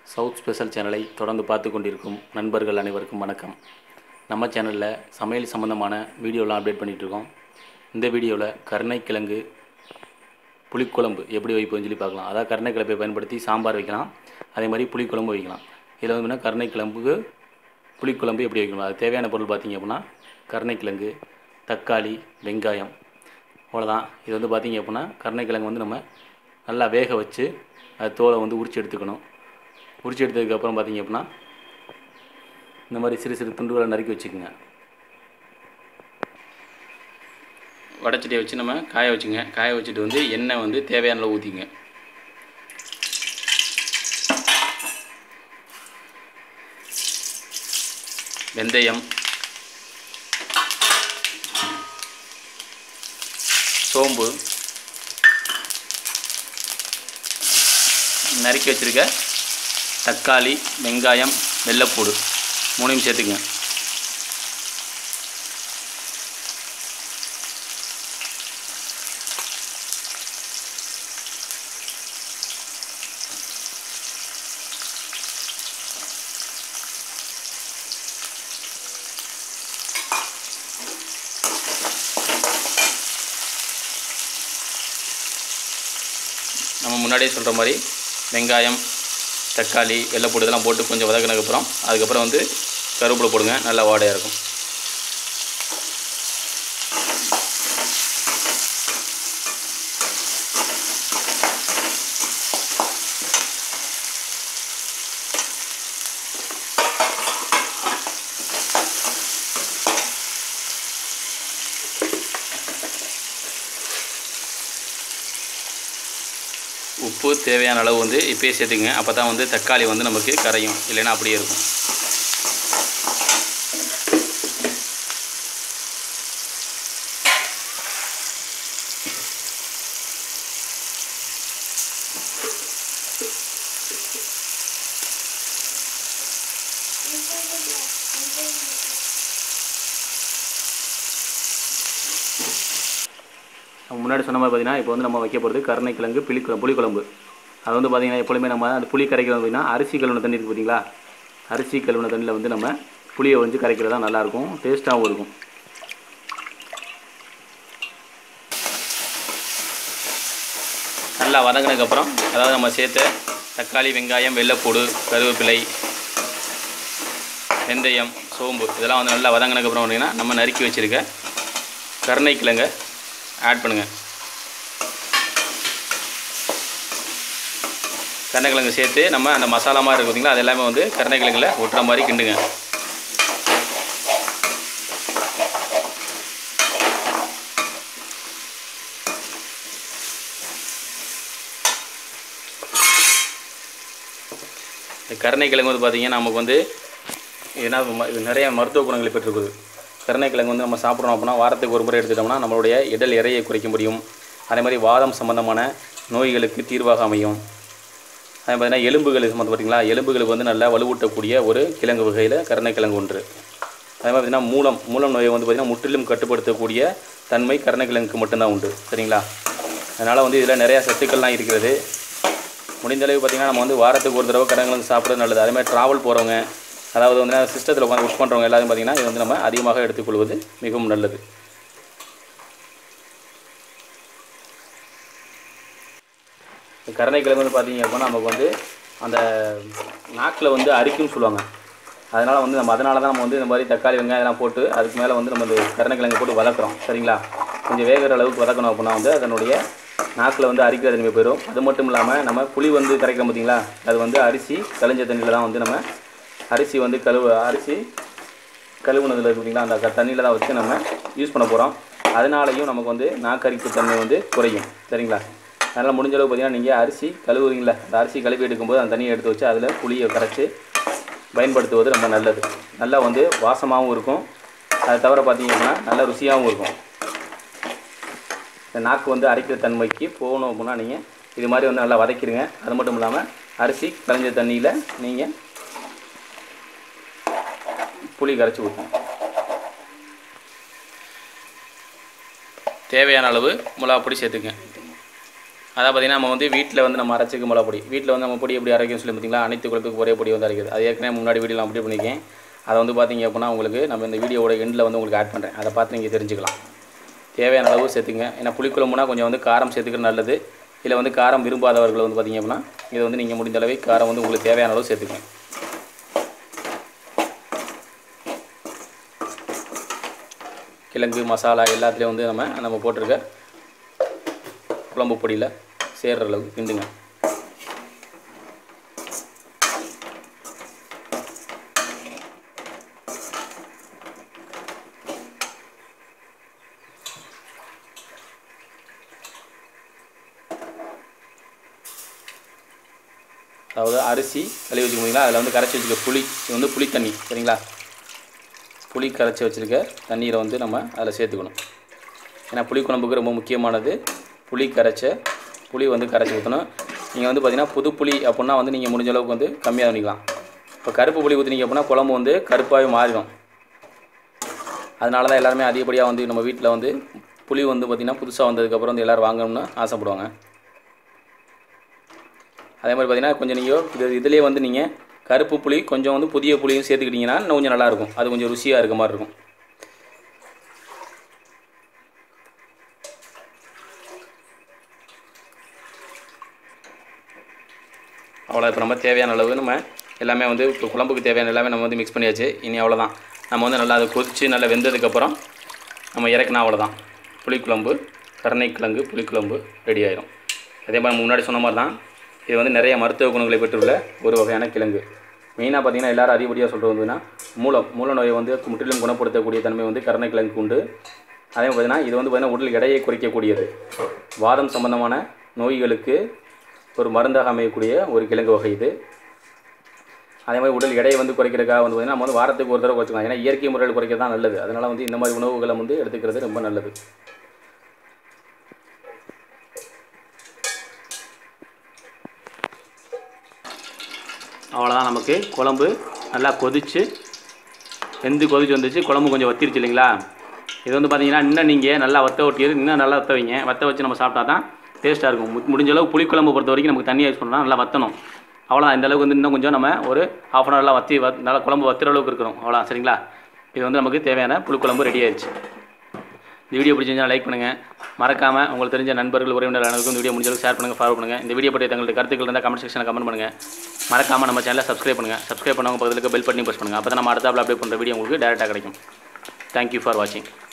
south special சேனலை தொடர்ந்து பார்த்து கொண்டிருக்கும் நண்பர்கள் அனைவருக்கும் வணக்கம் நம்ம சேனலில் சமையல் சம்மந்தமான வீடியோலாம் அப்டேட் பண்ணிகிட்ருக்கோம் இந்த வீடியோவில் கருணைக்கிழங்கு புளிக்குழம்பு எப்படி வைப்போம்னு சொல்லி பார்க்கலாம் அதாவது கருணைக்கிழப்பை பயன்படுத்தி சாம்பார் வைக்கலாம் அதே மாதிரி புளிக்குழம்பு வைக்கலாம் இதில் வந்து பார்த்தீங்கன்னா கருணைக்கிழம்புக்கு புளிக்குழம்பு எப்படி வைக்கணும் அது தேவையான பொருள் பார்த்தீங்க அப்படின்னா கருணைக்கிழங்கு தக்காளி வெங்காயம் அவ்வளோதான் இது வந்து பார்த்தீங்க அப்படின்னா கருணைக்கிழங்கு வந்து நம்ம நல்லா வேக வச்சு அது தோலை வந்து உரிச்சு எடுத்துக்கணும் உரிச்சு எடுத்ததுக்கப்புறம் பார்த்தீங்க அப்படின்னா இந்த மாதிரி சிறு சிறு துண்டுகளை நறுக்கி வச்சுக்கோங்க வடச்சட்டியை வச்சு நம்ம காய வச்சுங்க காய வச்சுட்டு வந்து எண்ணெய் வந்து தேவையான அளவு ஊற்றிங்க வெந்தயம் சோம்பு நறுக்கி வச்சுருக்க தக்காளி வெங்காயம் வெள்ளைப்பூடு மூணையும் சேர்த்துக்குங்க நம்ம முன்னாடியே சொல்கிற மாதிரி வெங்காயம் தக்காளி வெள்ளைப்பூடு இதெல்லாம் போட்டு கொஞ்சம் வதக்கினதுக்கப்புறம் அதுக்கப்புறம் வந்து கருவேப்பிலை போடுங்க நல்லா வாடையாக இருக்கும் உப்பு தேவையான அளவு வந்து இப்போயே சேர்த்துங்க அப்போ தான் வந்து தக்காளி வந்து நமக்கு கரையும் இல்லைன்னா அப்படியே இருக்கும் நம்ம முன்னாடி சொன்ன மாதிரி பார்த்தீங்கன்னா இப்போ வந்து நம்ம வைக்க போகிறது கருணைக்கிழங்கு புளிக்குழம்பு புளிக்குழம்பு அது வந்து பார்த்தீங்கன்னா எப்பொழுதுமே நம்ம அந்த புளி கரைக்கிறது அப்படின்னா அரிசி கழுவின தண்ணி இருக்குது பார்த்தீங்களா அரிசி கழுவின தண்ணியில் வந்து நம்ம புளியை வந்து கரைக்கிறது தான் நல்லாயிருக்கும் டேஸ்ட்டாகவும் இருக்கும் நல்லா வதங்கினதுக்கப்புறம் அதாவது நம்ம சேர்த்த தக்காளி வெங்காயம் வெள்ளைப்பூடு கருவேப்பிலை வெந்தயம் சோம்பு இதெல்லாம் வந்து நல்லா வதங்கினதுக்கப்புறம் பார்த்தீங்கன்னா நம்ம நறுக்கி வச்சுருக்க கருணைக்கிழங்கை ஆட் பண்ணுங்கள் கருணைக்கிழங்கு சேர்த்து நம்ம அந்த மசாலா மாதிரி இருக்கு பார்த்தீங்களா அது எல்லாமே வந்து கருணைக்கிழங்குல ஒட்டுற மாதிரி கிண்டுங்க இந்த கருணைக்கிழங்கு வந்து பார்த்திங்கன்னா நமக்கு வந்து ஏன்னா இது நிறைய மருத்துவ குணங்களை பெற்றிருக்குது கருணைக்கிழங்கு வந்து நம்ம சாப்பிட்றோம் அப்படின்னா வாரத்துக்கு ஒரு முறை எடுத்துட்டோம்னா நம்மளுடைய இடல் எடையை குறைக்க முடியும் அதே மாதிரி வாதம் சம்பந்தமான நோய்களுக்கு தீர்வாக அமையும் அதே பார்த்தீங்கன்னா எலும்புகள் சம்மந்தம் பார்த்தீங்களா எலும்புகளுக்கு வந்து நல்லா வலுவூட்டக்கூடிய ஒரு கிழங்கு வகையில் கருணைக்கிழங்கு ஒன்று அதே மாதிரி பார்த்திங்கன்னா மூலம் மூலம் நோயை வந்து பார்த்திங்கன்னா முற்றிலும் கட்டுப்படுத்தக்கூடிய தன்மை கருணைக்கிழங்குக்கு மட்டும்தான் உண்டு சரிங்களா அதனால் வந்து இதில் நிறையா சத்துக்கள்லாம் இருக்கிறது முடிந்த அளவு பார்த்திங்கன்னா நம்ம வந்து வாரத்துக்கு ஒரு தடவை கருணைக்கிழங்கு சாப்பிட்றது நல்லது அதே மாதிரி ட்ராவல் போகிறவங்க அதாவது வந்து சிஸ்டத்தில் உட்காந்து ஒர்க் பண்ணுறவங்க எல்லாரும் பார்த்திங்கன்னா இது வந்து நம்ம அதிகமாக எடுத்துக்கொள்வது மிகவும் நல்லது கருணைக்கிழங்கு வந்து பார்த்திங்க அப்படின்னா நமக்கு வந்து அந்த நாக்கில் வந்து அரிக்குன்னு சொல்லுவாங்க அதனால் வந்து நம்ம அதனால தான் நம்ம வந்து இந்த மாதிரி தக்காளி வெங்காயம் எல்லாம் போட்டு அதுக்கு மேலே வந்து நம்ம இந்த கருணைக்கிழங்கு போட்டு வதக்குறோம் சரிங்களா கொஞ்சம் வேகிற அளவுக்கு வதக்கணும் அப்படின்னா வந்து அதனுடைய நாக்கில் வந்து அரிக்கிற தன்மை போயிடும் அது மட்டும் இல்லாமல் நம்ம புளி வந்து கரைக்கிறோம் பார்த்தீங்களா அது வந்து அரிசி கழிஞ்ச தண்ணியில் தான் வந்து நம்ம அரிசி வந்து கழுவு அரிசி கழுவுனதில் பார்த்தீங்களா அந்த தண்ணியில் தான் வச்சு நம்ம யூஸ் பண்ண போகிறோம் அதனாலையும் நமக்கு வந்து நாக்கரிப்பு தன்மை வந்து குறையும் சரிங்களா அதனால் முடிஞ்ச அளவு பார்த்தீங்கன்னா நீங்கள் அரிசி கழுவுறீங்களா அந்த அரிசி கழுவி எடுக்கும்போது அந்த தண்ணியை எடுத்து வச்சு அதில் புளியை கரைச்சி பயன்படுத்துவது ரொம்ப நல்லது நல்லா வந்து வாசமாகவும் இருக்கும் அதை தவிர பார்த்தீங்கன்னா நல்ல ருசியாகவும் இருக்கும் இந்த நாக்கு வந்து அரைக்கிற தன்மைக்கு போகணும் அப்படின்னா நீங்கள் இது மாதிரி வந்து நல்லா வதக்கிடுங்க அது மட்டும் இல்லாமல் அரிசி கலைஞ்ச தண்ணியில் நீங்கள் புளி கரைச்சி ஊற்றணும் தேவையான அளவு மிளகா பொடி சேர்த்துங்க அதான் பார்த்தீங்கன்னா நம்ம வந்து வீட்டில் வந்து நம்ம அரைச்சிக்க மிளகா பொடி வீட்டில் வந்து நம்ம பொடி எப்படி அரைக்கும் சொல்லி பார்த்தீங்களா அனைத்து குழம்புக்கு ஒரே பொடி வந்து அரைக்குது அது ஏற்கனவே முன்னாடி வீடியோவில் அப்டேட் பண்ணியிருக்கேன் அதை வந்து பார்த்தீங்க அப்படின்னா உங்களுக்கு நம்ம இந்த வீடியோவோட எண்டில் வந்து உங்களுக்கு ஆட் பண்ணுறேன் அதை பார்த்து நீங்கள் தெரிஞ்சுக்கலாம் தேவையான அளவு சேர்த்துங்க ஏன்னா புளிக்குழம்புனா கொஞ்சம் வந்து காரம் சேர்த்துக்கிறது நல்லது இல்லை வந்து காரம் விரும்பாதவர்கள் வந்து பார்த்தீங்க அப்படின்னா இதை வந்து நீங்கள் முடிந்த அளவு காரம் வந்து உங்களுக்கு தேவையான அளவு சேர்த்துக்கங்க கிழங்கு மசாலா எல்லாத்துலேயும் வந்து நம்ம நம்ம போட்டிருக்க குழம்பு பொடியில் சேர்கிற அளவுக்கு கிண்டுங்க அதாவது அரிசி கழுவி வச்சுக்க முடியுங்களா அதில் வந்து கரைச்சி வச்சுக்க புளி இது வந்து புளி தண்ணி சரிங்களா புளி கரைச்சி வச்சுருக்க தண்ணீரை வந்து நம்ம அதில் சேர்த்துக்கணும் ஏன்னா புளி குழம்புக்கு ரொம்ப முக்கியமானது புளி கரைச்ச புளி வந்து கரைச்சி ஊற்றணும் நீங்கள் வந்து பார்த்தீங்கன்னா புது புளி அப்படின்னா வந்து நீங்கள் முடிஞ்ச அளவுக்கு வந்து கம்மியாக பண்ணிக்கலாம் இப்போ கருப்பு புளி ஊற்றினீங்க அப்படின்னா குழம்பு வந்து கருப்பாகவே மாறிடும் அதனால தான் எல்லாருமே அதிகப்படியாக வந்து நம்ம வீட்டில் வந்து புளி வந்து பார்த்திங்கன்னா புதுசாக வந்ததுக்கப்புறம் வந்து எல்லோரும் வாங்கணும்னு ஆசைப்படுவாங்க அதே மாதிரி பார்த்தீங்கன்னா கொஞ்சம் நீங்கள் இது இதுலேயே வந்து நீங்கள் கருப்பு புளி கொஞ்சம் வந்து புதிய புளியும் சேர்த்துக்கிட்டிங்கன்னா இன்னும் கொஞ்சம் நல்லாயிருக்கும் அது கொஞ்சம் ருசியாக இருக்க மாதிரி இருக்கும் அவ்வளோ இப்போ நம்ம தேவையான அளவு நம்ம எல்லாமே வந்து இப்போ குழம்புக்கு தேவையான எல்லாமே நம்ம வந்து மிக்ஸ் பண்ணியாச்சு இனி அவ்வளோதான் நம்ம வந்து நல்லா அதை கொதித்து நல்லா வெந்ததுக்கப்புறம் நம்ம இறக்குனா அவ்வளோதான் புளிக்குழம்பு கருணைக்கிழங்கு புளிக்குழம்பு ரெடி ஆயிரும் அதே மாதிரி நம்ம முன்னாடி சொன்ன மாதிரி தான் இது வந்து நிறைய மருத்துவ குணங்களை பெற்றுள்ள ஒரு வகையான கிழங்கு மெயினாக பார்த்தீங்கன்னா எல்லாரும் அதிகப்படியாக சொல்கிறது வந்துன்னா மூலம் மூல நோயை வந்து முற்றிலும் குணப்படுத்தக்கூடிய தன்மை வந்து கருணைக்கிழங்கு உண்டு அதே மாதிரி பார்த்தீங்கன்னா இது வந்து பார்த்தீங்கன்னா உடல் எடையை குறைக்கக்கூடியது வாதம் சம்பந்தமான நோய்களுக்கு ஒரு மருந்தாக அமையக்கூடிய ஒரு கிழங்கு வகை இது அதே மாதிரி உடல் எடையை வந்து குறைக்கிறதுக்காக வந்து பார்த்தீங்கன்னா நம்ம வந்து வாரத்துக்கு ஒரு தடவை குறைச்சிக்கலாம் ஏன்னா இயற்கை முறையில் குறைக்கிறது தான் நல்லது அதனால் வந்து இந்த மாதிரி உணவுகளை வந்து எடுத்துக்கிறது ரொம்ப நல்லது அவ்வளோதான் நமக்கு குழம்பு நல்லா கொதிச்சு வெந்து கொதிச்சு வந்துச்சு குழம்பு கொஞ்சம் வத்திருச்சு இல்லைங்களா இது வந்து பார்த்தீங்கன்னா இன்னும் நீங்கள் நல்லா வத்த ஒட்டியது இன்னும் நல்லா வத்த வைங்க வத்த வச்சு நம்ம சாப்பிட்டா தான் டேஸ்ட்டாக இருக்கும் மு- முடிஞ்ச அளவு புளிக்குழம்பு பொறுத்த வரைக்கும் நமக்கு தண்ணி யூஸ் பண்ணலாம் நல்லா வத்தணும் அவ்வளோதான் இந்த அளவுக்கு வந்து இன்னும் கொஞ்சம் நம்ம ஒரு ஹாஃப் அன் ஹவர்லாம் வத்தி வத் நல்லா குழம்பு வத்துற அளவுக்கு இருக்கணும் அவ்வளோ சரிங்களா இது வந்து நமக்கு தேவையான புளிக்குழம்பு ரெடி ஆயிடுச்சு இந்த வீடியோ பிடிச்சிருந்தா லைக் பண்ணுங்கள் மறக்காமல் உங்களுக்கு தெரிஞ்ச நண்பர்கள் உறவினர் அனைவருக்கும் இந்த வீடியோ முடிஞ்ச அளவுக்கு ஷேர் பண்ணுங்கள் ஃபாலோ பண்ணுங்கள் இந்த வீடியோ பற்றி தங்களுடைய கருத்துக்கள் இருந்தால் கமெண்ட் செக்ஷனில் கமெண்ட் பண்ணுங்கள் மறக்காமல் நம்ம சேனலை சப்ஸ்கிரைப் பண்ணுங்கள் சப்ஸ்கிரைப் பண்ணவங்க பக்கத்துக்கு பெல் பட்டனையும் ப்ரெஸ் பண்ணுங்கள் அப்போ தான் நம்ம அடுத்தாப்பில் அப்டேட் பண்ணுற வீடியோ உங்களுக்கு டேரெக்டாக கிடைக்கும் தேங்க்யூ ஃபார் வாட்சிங்